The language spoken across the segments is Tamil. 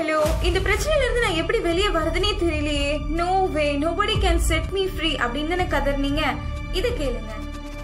ஹலோ இந்த பிரச்சனையில இருந்து நான் எப்படி வெளியே வரதுனே தெரியலையே no way nobody can set me free அப்படின்னு தானே கதர்னீங்க இதை கேளுங்க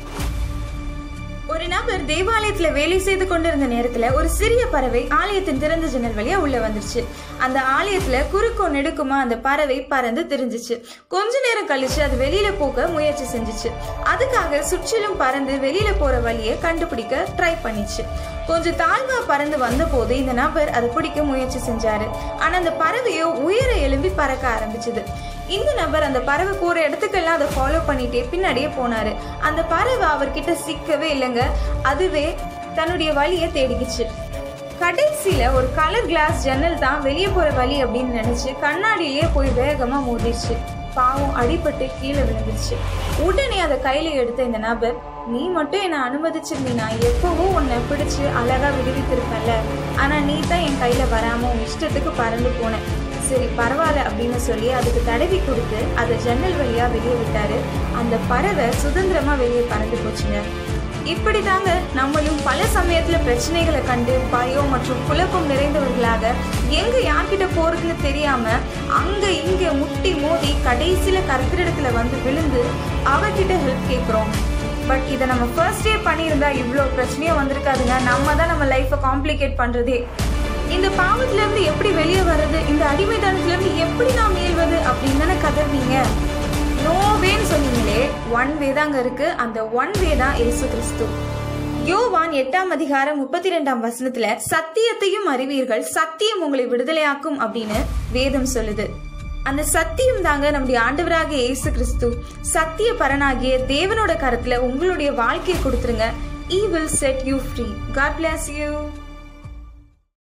ஒரு நபர் தேவாலயத்துல வேலை செய்து கொண்டிருந்த நேரத்துல ஒரு சிறிய பறவை ஆலயத்தின் திறந்த ஜன்னல் வழியா உள்ள வந்துருச்சு அந்த ஆலயத்துல குறுக்கோ நெடுக்குமா அந்த பறவை பறந்து தெரிஞ்சிச்சு கொஞ்ச நேரம் கழிச்சு அது வெளியில போக முயற்சி செஞ்சுச்சு அதுக்காக சுற்றிலும் பறந்து வெளியில போற வழியை கண்டுபிடிக்க ட்ரை பண்ணிச்சு கொஞ்சம் தாழ்வா பறந்து வந்த போது இந்த நபர் அதை பிடிக்க முயற்சி செஞ்சாரு ஆனா அந்த பறவையோ உயர எழும்பி பறக்க ஆரம்பிச்சது இந்த நபர் அந்த பறவை போற இடத்துக்கெல்லாம் அதை ஃபாலோ பண்ணிட்டே பின்னாடியே போனாரு அந்த பறவை அவர்கிட்ட சிக்கவே இல்லைங்க அதுவே தன்னுடைய வழியை தேடிக்கிச்சு கடைசியில ஒரு கலர் கிளாஸ் ஜன்னல் தான் வெளியே போற வழி அப்படின்னு நினைச்சு கண்ணாடியிலேயே போய் வேகமா மோதிருச்சு பாவம் அடிபட்டு கீழே விழுந்துருச்சு உடனே அதை கையில எடுத்த இந்த நபர் நீ மட்டும் என்னை அனுமதிச்சிருந்தீனா எப்பவோ உன்னை பிடிச்சு அழகா விடுவித்திருப்பேன்ல ஆனா நீ தான் என் கையில வராம உன் இஷ்டத்துக்கு பறந்து போன சரி பரவாயில்ல அப்படின்னு சொல்லி அதுக்கு தடவி கொடுத்து அதை ஜன்னல் வழியா வெளியே விட்டாரு அந்த பறவை சுதந்திரமா வெளியே பறந்து போச்சுங்க இப்படி தாங்க நம்மளும் பல சமயத்துல பிரச்சனைகளை கண்டு பயம் மற்றும் குழப்பம் நிறைந்தவர்களாக எங்க யார்கிட்ட போறதுன்னு தெரியாம அங்க இங்க முட்டி மோதி கடைசியில கர்த்தரிடத்துல வந்து விழுந்து அவர்கிட்ட ஹெல்ப் கேட்குறோம் பட் இதை நம்ம ஃபர்ஸ்ட் டே பண்ணியிருந்தா இவ்வளோ பிரச்சனையும் வந்திருக்காதுங்க நம்ம தான் நம்ம லைஃப்பை காம்ப்ளிகேட் பண்றதே இந்த பாவத்துல இருந்து எப்படி வெளியே வர்றது இந்த அடிமைத்தனத்துல இருந்து எப்படி நாம் மீள்வது அப்படின்னு தானே கதர்வீங்க நோ வேன்னு சொன்னீங்களே ஒன் வே தாங்க இருக்கு அந்த ஒன் வே தான் இயேசு கிறிஸ்து யோவான் எட்டாம் அதிகாரம் முப்பத்தி ரெண்டாம் வசனத்துல சத்தியத்தையும் அறிவீர்கள் சத்தியம் உங்களை விடுதலையாக்கும் அப்படின்னு வேதம் சொல்லுது அந்த சத்தியம் தாங்க நம்முடைய ஆண்டவராகிய இயேசு கிறிஸ்து சத்திய பரனாகிய தேவனோட கரத்துல உங்களுடைய வாழ்க்கையை கொடுத்துருங்க he will set you free God bless you